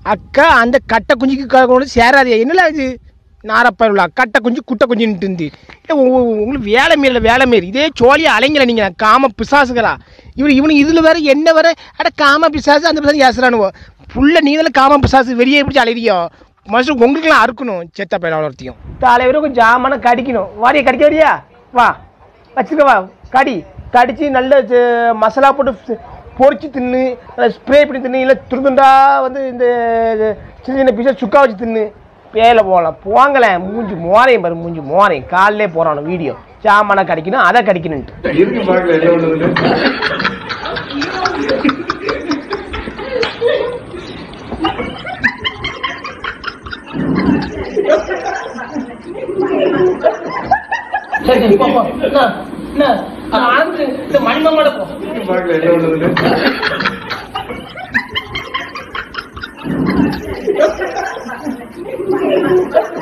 அக்கா அந்த கட்டை குஞ்சுக்கு க- கொண்டு சேராதே என்னல இது நாரப்பருளா கட்டை குஞ்சு குட்டை குஞ்சுன்ட்டு இருந்து ஏ, உ- உ- உங்களுக்கு வேலை மீறல வேலை மீறி இதே சோழியை அலைங்கல நீங்கள் காம பிசாசுகளா இவனு இவனு இதில் வேற என்ன வேற அட காம பிசாசு அந்த பிசாசு ஏசுறானுவோ புள்ள நீதில் காம பிசாசு வெளியே பிடிச்சி அலையிறியோ மனுஷன் உங்களுக்குலாம் அறுக்கணும் செத்த பையன் அவ்வளோத்தையும் தலைவரும் கொஞ்சம் ஜாமான கடிக்கணும் வாரியா கடிக்க வரியா வா வச்சுக்க வா கடி கடிச்சு நல்ல ச- மசாலா போட்டு பொரிச்சு தின்னு ஸ்ப்ரே பண்ணி தின்னு இல்லை துருதுண்டா வந்து இந்த சின்ன சின்ன பீஸை சுக்கா வச்சு தின்னு பேல போகலாம் போங்களேன் மூஞ்சி மோரையும் பாரு மூஞ்சி மோரையும் காலையிலே போகிறான் வீடியோ சாமான கடிக்கணும் அதை கடிக்கணுன்ட்டு இருக்கு பார்க்கல என்ன ஒண்ணு சரி சரி போ போ என்ன என்ன ஆரம்பிச்சு இந்த மணிமங்களோட போ இருக்கு பார்க்கல என்ன ஒண்ணு ஆ